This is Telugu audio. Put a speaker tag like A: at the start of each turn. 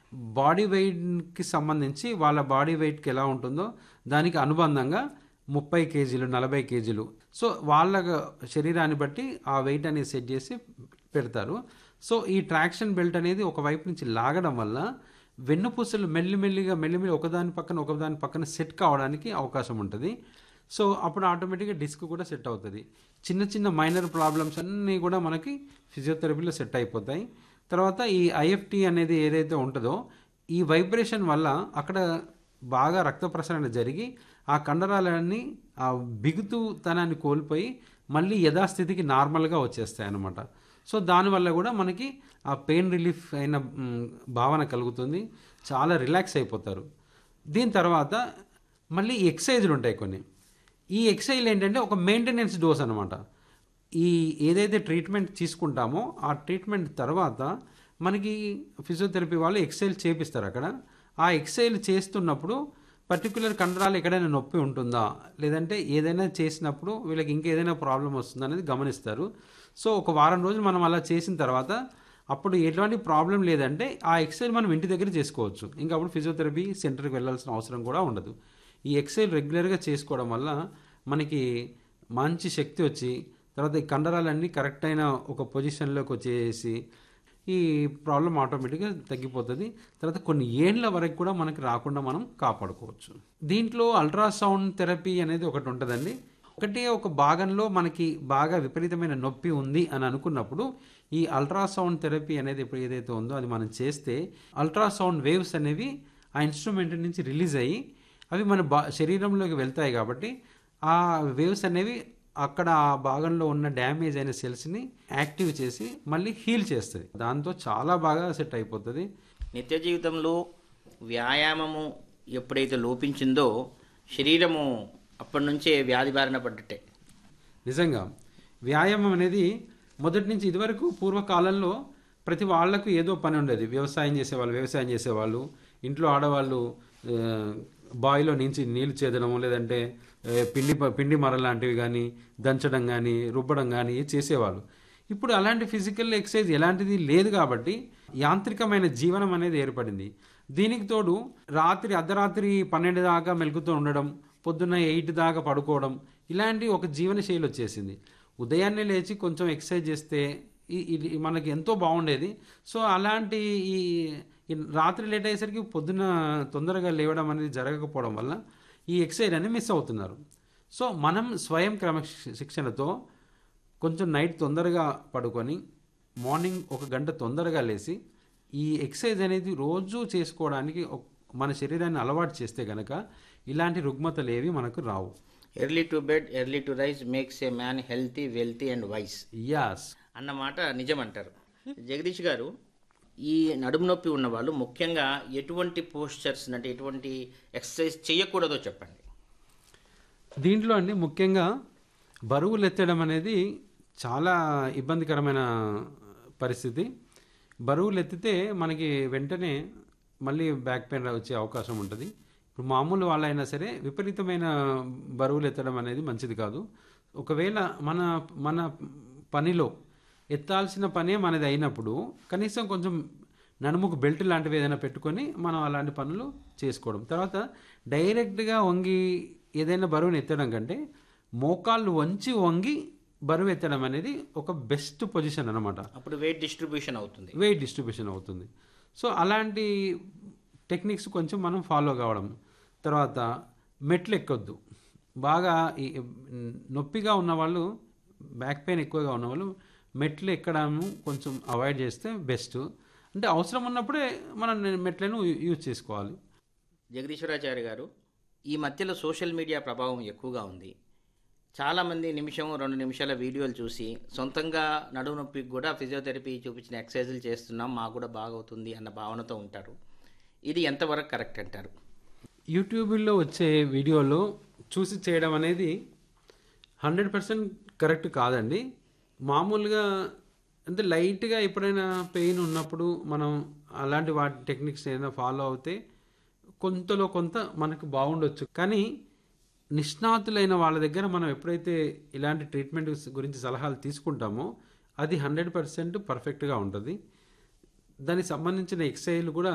A: బాడీ వెయిట్కి సంబంధించి వాళ్ళ బాడీ వెయిట్కి ఎలా ఉంటుందో దానికి అనుబంధంగా ముప్పై కేజీలు నలభై కేజీలు సో వాళ్ళ శరీరాన్ని బట్టి ఆ వెయిట్ అనేది సెట్ చేసి పెడతారు సో ఈ ట్రాక్షన్ బెల్ట్ అనేది ఒక వైపు నుంచి లాగడం వల్ల వెన్నుపూసలు మెల్లిమెల్లిగా మెల్లిమెల్లి ఒకదాని పక్కన ఒకదాని పక్కన సెట్ కావడానికి అవకాశం ఉంటుంది సో అప్పుడు ఆటోమేటిక్గా డిస్క్ కూడా సెట్ అవుతుంది చిన్న చిన్న మైనర్ ప్రాబ్లమ్స్ అన్నీ కూడా మనకి ఫిజియోథెరపీలో సెట్ అయిపోతాయి తర్వాత ఈ ఐఎఫ్టీ అనేది ఏదైతే ఉంటుందో ఈ వైబ్రేషన్ వల్ల అక్కడ బాగా రక్త ప్రసరణ జరిగి ఆ కండరాలన్నీ ఆ బిగుతుతనాన్ని కోల్పోయి మళ్ళీ యథాస్థితికి నార్మల్గా వచ్చేస్తాయి అన్నమాట సో దానివల్ల కూడా మనకి ఆ పెయిన్ రిలీఫ్ అయిన మ్, భావన కలుగుతుంది చాలా రిలాక్స్ అయిపోతారు దీని తర్వాత మళ్ళీ ఎక్సర్సైజులు ఉంటాయి కొన్ని ఈ ఎక్సర్సైజ్ ఏంటంటే ఒక మెయింటెనెన్స్ డోస్ అనమాట ఈ ఏదైతే ట్రీట్మెంట్ తీసుకుంటామో ఆ ట్రీట్మెంట్ తర్వాత మనకి ఫిజియోథెరపీ వాళ్ళు ఎక్సైల్ చేపిస్తారు అక్కడ ఆ ఎక్సైల్ చేస్తున్నప్పుడు పర్టికులర్ కండరాలు ఎక్కడైనా నొప్పి ఉంటుందా లేదంటే ఏదైనా చేసినప్పుడు వీళ్ళకి ఇంకా ఏదైనా ప్రాబ్లం వస్తుందా అనేది గమనిస్తారు సో ఒక వారం రోజులు మనం అలా చేసిన తర్వాత అప్పుడు ఎటువంటి ప్రాబ్లం లేదంటే ఆ ఎక్సైల్ మనం ఇంటి దగ్గర చేసుకోవచ్చు ఇంకా అప్పుడు ఫిజియోథెరపీ సెంటర్కి వెళ్ళాల్సిన అవసరం కూడా ఉండదు ఈ ఎక్సైల్ రెగ్యులర్గా చేసుకోవడం వల్ల మనకి మంచి శక్తి వచ్చి తర్వాత ఈ కండరాలన్నీ కరెక్ట్ అయిన ఒక పొజిషన్లోకి వచ్చేసి ఈ ప్రాబ్లం ఆటోమేటిక్గా తగ్గిపోతుంది తర్వాత కొన్ని ఏండ్ల వరకు కూడా మనకి రాకుండా మనం కాపాడుకోవచ్చు దీంట్లో అల్ట్రాసౌండ్ థెరపీ అనేది ఒకటి ఉంటుందండి ఒకటే ఒక భాగంలో మనకి బాగా విపరీతమైన నొప్పి ఉంది అని అనుకున్నప్పుడు ఈ అల్ట్రాసౌండ్ థెరపీ అనేది ఇప్పుడు ఏదైతే ఉందో అది మనం చేస్తే అల్ట్రాసౌండ్ వేవ్స్ అనేవి ఆ ఇన్స్ట్రుమెంట్ నుంచి రిలీజ్ అయ్యి అవి మన బా శరీరంలోకి వెళ్తాయి కాబట్టి ఆ వేవ్స్ అనేవి అక్కడ ఆ భాగంలో ఉన్న డ్యామేజ్ అయిన సెల్స్ని యాక్టివ్ చేసి మళ్ళీ హీల్ చేస్తుంది దాంతో చాలా బాగా సెట్ అయిపోతుంది
B: నిత్య జీవితంలో వ్యాయామము ఎప్పుడైతే లోపించిందో శరీరము అప్పటి నుంచే వ్యాధి బారిన పడ్డట్టే
A: నిజంగా వ్యాయామం అనేది మొదటి నుంచి ఇదివరకు పూర్వకాలంలో ప్రతి వాళ్లకు ఏదో పని ఉండేది వ్యవసాయం చేసేవాళ్ళు వ్యవసాయం చేసేవాళ్ళు ఇంట్లో ఆడవాళ్ళు ఆ, బావిలో నుంచి నీళ్లు చేదడం లేదంటే ఆ, పిండి ప- పిండి మర లాంటివి కానీ దంచడం కానీ రుబ్బడం కానీ చేసేవాళ్ళు ఇప్పుడు అలాంటి ఫిజికల్ ఎక్సర్సైజ్ ఎలాంటిది లేదు కాబట్టి యాంత్రికమైన జీవనం అనేది ఏర్పడింది దీనికి తోడు రాత్రి అర్ధరాత్రి పన్నెండు దాకా మెలుకుతూ ఉండడం పొద్దున్న ఎయిట్ దాకా పడుకోవడం ఇలాంటి ఒక జీవన శైలి వచ్చేసింది ఉదయాన్నే లేచి కొంచెం ఎక్సర్సైజ్ చేస్తే ఈ- ఇది మనకి ఎంతో బాగుండేది సో అలాంటి ఈ ఈ రాత్రి లేట్ అయ్యేసరికి పొద్దున్న తొందరగా లేవడం అనేది జరగకపోవడం వల్ల ఈ ఎక్సర్సైజ్ అనేది మిస్ అవుతున్నారు సో మనం స్వయం క్రమశిక్షణతో కొంచెం నైట్ తొందరగా పడుకొని మార్నింగ్ ఒక గంట తొందరగా లేచి ఈ ఎక్సర్సైజ్ అనేది రోజు చేసుకోవడానికి ఒక- మన శరీరాన్ని అలవాటు చేస్తే గనక ఇలాంటి రుగ్మతలు ఏవి మనకు రావు
B: early to bed early to rise makes a man healthy wealthy and wise
A: as
B: అన్నమాట నిజమంటారు జగదీష్ గారు ఈ నడుము నొప్పి ఉన్న వాళ్ళు ముఖ్యంగా ఎటువంటి పోస్చర్స్ అంటే ఎటువంటి ఎక్సర్సైజ్ చేయకూడదో చెప్పండి
A: దీంట్లో అండి ముఖ్యంగా బరువులు ఎత్తడం అనేది చాలా ఇబ్బందికరమైన పరిస్థితి బరువులు ఎత్తితే మనకి వెంటనే మళ్ళీ బ్యాక్ పెయిన్ వచ్చే అవకాశం ఉంటుంది ఇప్పుడు మామూలు వాళ్ళైనా సరే విపరీతమైన బరువులు ఎత్తడం అనేది మంచిది కాదు ఒకవేళ మన మన పనిలో ఎత్తాల్సిన పనే మనది అయినప్పుడు కనీసం కొంచెం నడుముకు బెల్ట్ లాంటివి ఏదైనా పెట్టుకొని మనం అలాంటి పనులు చేసుకోవడం తర్వాత డైరెక్ట్గా వంగి ఏదైనా బరువుని ఎత్తడం కంటే మోకాళ్ళు వంచి వంగి బరువు ఎత్తడం అనేది ఒక బెస్ట్ పొజిషన్ అనమాట
B: అప్పుడు వెయిట్ డిస్ట్రిబ్యూషన్ అవుతుంది
A: వెయిట్ డిస్ట్రిబ్యూషన్ అవుతుంది సో అలాంటి టెక్నిక్స్ కొంచెం మనం ఫాలో కావడం తర్వాత మెట్లు ఎక్కొద్దు బాగా ఈ నొప్పిగా ఉన్నవాళ్ళు బ్యాక్ పెయిన్ ఎక్కువగా ఉన్నవాళ్ళు మెట్లు ఎక్కడము కొంచెం అవాయిడ్ చేస్తే బెస్ట్ అంటే అవసరం ఉన్నప్పుడే మనం మెట్లను యూజ్ చేసుకోవాలి
B: జగదీశ్వరాచార్య గారు ఈ మధ్యలో సోషల్ మీడియా ప్రభావం ఎక్కువగా ఉంది చాలామంది నిమిషం రెండు నిమిషాల వీడియోలు చూసి సొంతంగా నడుము నొప్పికి కూడా ఫిజియోథెరపీ చూపించిన ఎక్సర్సైజులు చేస్తున్నాం మాకు కూడా బాగవుతుంది అన్న భావనతో ఉంటారు ఇది ఎంతవరకు కరెక్ట్ అంటారు
A: యూట్యూబ్లో వచ్చే వీడియోలో చూసి చేయడం అనేది హండ్రెడ్ పర్సెంట్ కరెక్ట్ కాదండి మామూలుగా అంటే లైట్గా ఎప్పుడైనా పెయిన్ ఉన్నప్పుడు మనం అలాంటి వాటి టెక్నిక్స్ ఏదైనా ఫాలో అవుతే కొంతలో కొంత మనకు బాగుండొచ్చు కానీ నిష్ణాతులైన వాళ్ళ దగ్గర మనం ఎప్పుడైతే ఇలాంటి ట్రీట్మెంట్ గురించి సలహాలు తీసుకుంటామో అది హండ్రెడ్ పర్సెంట్ పర్ఫెక్ట్గా ఉంటుంది దానికి సంబంధించిన ఎక్సర్సైజ్లు కూడా